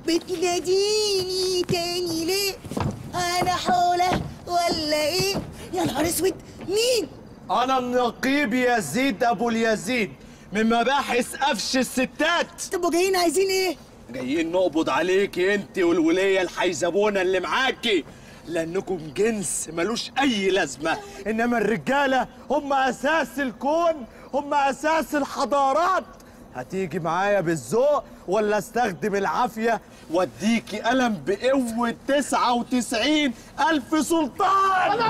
بتناديني تاني ليه انا حوله ولا ايه يا نهار اسود مين انا النقيب يزيد ابو اليزيد من مباحث قفش الستات طب وجايين عايزين ايه جايين نقبض عليكي انت والوليه الحيزبونه اللي معاكي لانكم جنس ملوش اي لازمه انما الرجاله هم اساس الكون هم اساس الحضارات هتيجي معايا بالذوق ولا استخدم العافيه واديكي قلم بقوه 99 الف سلطان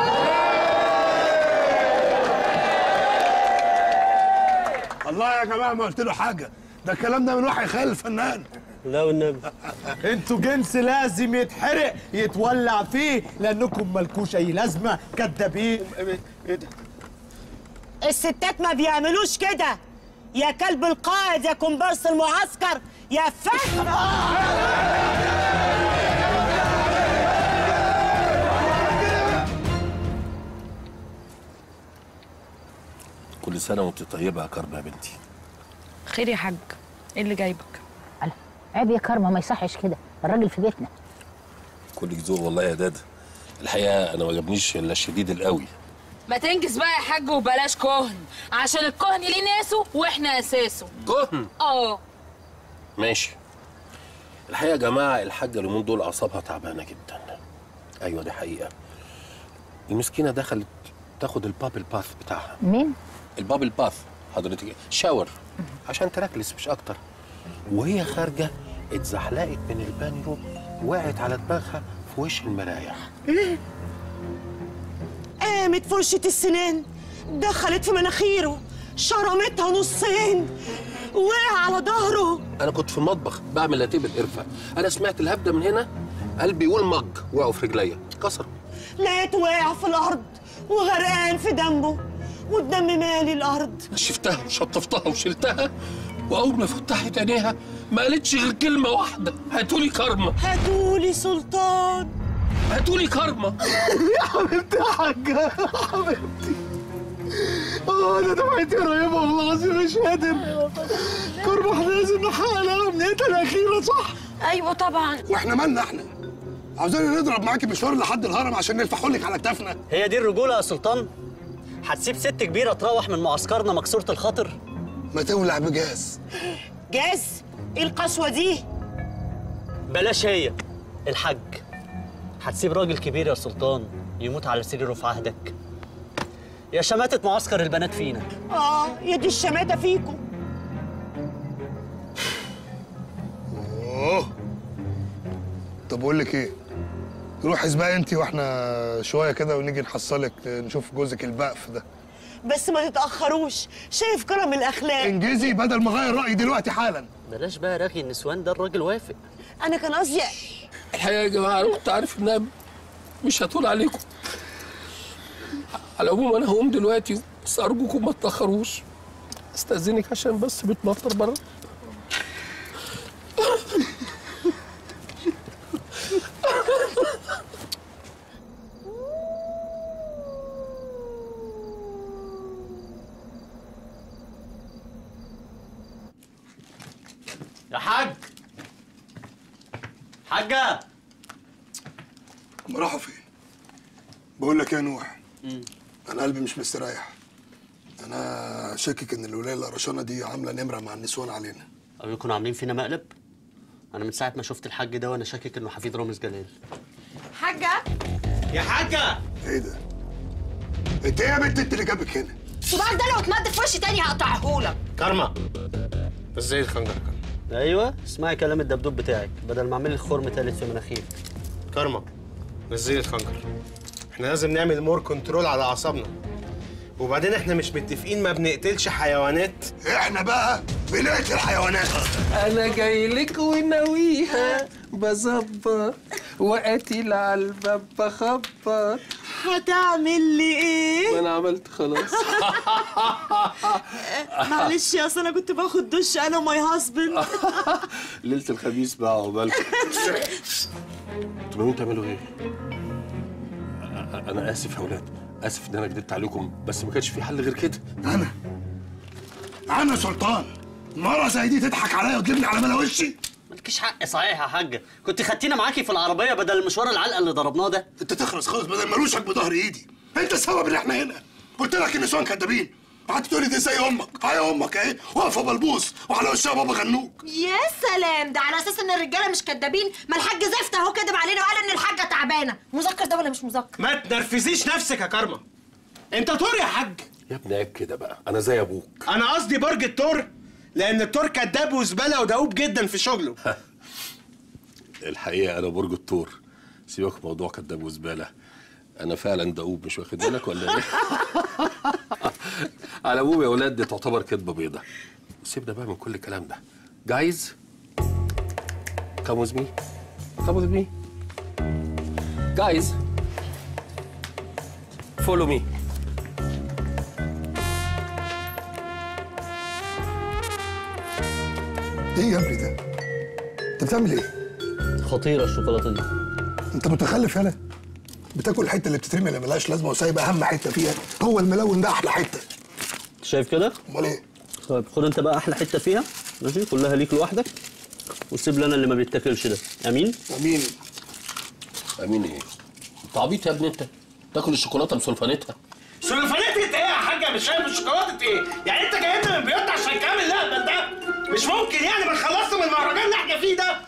الله يا جماعه ما قلت له حاجه ده الكلام ده من وحي خيال الفنان لا والنبي انتوا جنس لازم يتحرق يتولع فيه لانكم ملكوش اي لازمه كدابين ايه ده الستات ما بيعملوش كده يا كلب القائد يا كومبارس المعسكر يا فهد كل سنه وانت طيبه يا كرم يا بنتي خير يا حاج ايه اللي جايبك على عيب يا كرمه ما يصحش كده الراجل في بيتنا كلك ذوق والله يا دادا الحقيقه انا ما عجبنيش الا الشديد القوي ما تنجز بقى يا حاج وبلاش كهن عشان الكهن ليه ناسه واحنا اساسه كهن اه ماشي الحقيقه يا جماعه الحاجه اليومين دول اعصابها تعبانه جدا ايوه دي حقيقه المسكينه دخلت تاخد البابل باث بتاعها مين البابل باث حضرتك شاور عشان تركلس مش اكتر وهي خارجه اتزحلقت من البانيو وقعت على دماغها في وش المرايه قامت فرشة السنان دخلت في مناخيره شرمتها نصين وقع على ظهره انا كنت في المطبخ بعمل لاتيه بالقرفه انا سمعت الهبده من هنا قلبي يقول مج وقعوا في رجليا اتكسروا لقيته واقع في الارض وغرقان في دمه والدم مالي الارض شفتها وشطفتها وشلتها واول ما فتحت عينيها ما قالتش غير كلمه واحده هاتولي كرمه هاتولي سلطان هاتولي كرمه يا حبيبتي يا حاجه حبيبتي اه انا دمعتي قريبه والله العظيم مش قادر كرم احنا لازم نحقق امنيتها الاخيره صح ايوه طبعا واحنا مالنا احنا عاوزين نضرب معاكي مشوار لحد الهرم عشان نلفحوا لك على كتافنا هي دي الرجوله يا سلطان هتسيب ست كبيره تروح من معسكرنا مكسوره الخاطر ما تولع بجاز جاز ايه القسوة دي بلاش هي الحاج هتسيب راجل كبير يا سلطان يموت على سريره في عهدك يا شماتة معسكر البنات فينا اه يا دي الشماتة فيكم اوه طب اقول لك ايه روح اسبقي انت واحنا شويه كده ونيجي نحصلك نشوف جوزك البقف ده بس ما تتأخروش شايف كرم الأخلاق انجزي بدل ما اغير رايي دلوقتي حالا بلاش بقى رغي النسوان ده الراجل وافق أنا كان قصدي الحقيقه يا جماعه انا كنت عارف انها مش هطول عليكم على العموم انا هقوم دلوقتي بس ارجوكم ما تاخروش استاذنك عشان بس بتمطر بره يا حاج حاجة هم راحوا فين بقول لك يا نوح انا قلبي مش مستريح انا شاكك ان الولايه القرشانه دي عامله نمره مع النسوان علينا أو يكونوا عاملين فينا مقلب أنا من ساعة ما شفت الحاج ده وأنا شاكك إنه حفيد رامز جلال حاجه يا حاجة ايه ده انت ايه يا بنت انت اللي جابك هنا صباعك ده لو اتمد في وشي تاني هقطعهولك كارما ازاي الخنجر أيوه اسمعي كلام الدبدوب بتاعك بدل ما أعمل لك خرم تالت في مناخيرك كارما نزلي الخنجر احنا لازم نعمل مور كنترول على اعصابنا وبعدين احنا مش متفقين ما بنقتلش حيوانات احنا بقى بنقتل الحيوانات انا جاي لك وناويها بظبط وقتل على الباب بخبط هتعمل لي إيه؟ وانا عملت خلاص معلش يا أصل أنا كنت باخد دش أنا وماي هاسبند ليله الخميس بقى عقبالكم انتوا ناويين تعملوا ايه؟ أ- انا اسف يا اولاد اسف ان انا كدبت عليكم بس ما كانش في حل غير كده انا انا سلطان مرة زي دي تضحك عليا وتجيبني على ملا وشي مالكيش حق صحيح يا حاجه كنت خدتينا معاكي في العربيه بدل المشوار العلقه اللي ضربناه ده انت تخرس خالص بدل ملوشك بظهر ايدي انت السبب ان احنا هنا قلت لك النسوان كدابين قعدت تقول لي دي زي امك هاي امك اهي واقفه بلبوس وعلى وشها بابا غنوج يا سلام ده على اساس ان الرجاله مش كدابين ما الحاج زفت اهو كدب علينا وقال ان الحاجه تعبانه مذكر ده ولا مش مذكر ما تنرفزيش نفسك يا كارما انت طور يا حاج يا ابني عيب كده بقى انا زي ابوك انا قصدي برج التور لان التور كداب وزباله ودؤوب جدا في شغله الحقيقه انا برج الثور سيبك من موضوع كداب وزباله انا فعلا دؤوب مش واخد بالك ولا ايه على ابوه يا ولاد دي تعتبر كدبه بيضه سيبنا بقى من كل الكلام ده جايز come with me come with me guys follow me ايه يا ابني ده انت بتعمل ايه خطيره الشوكولاته دي انت متخلف يالا بتاكل الحته اللي بتترمي اللي ملهاش لازمه وسايب اهم حته فيها هو الملون ده احلى حته شايف كده امال ايه طيب خد انت بقى احلى حته فيها ماشي كلها ليك لوحدك وسيب لنا اللي ما بيتاكلش ده امين امين امين ايه انت عبيط يا ابني انت تاكل الشوكولاته بسلفانتها سلفانيتة ايه يا حاجه مش فاهم الشوكولاته ايه يعني انت جايبنا من بيوتنا عشان كامل الاهبل ده مش ممكن يعني ما خلصنا من المهرجان اللي احنا فيه ده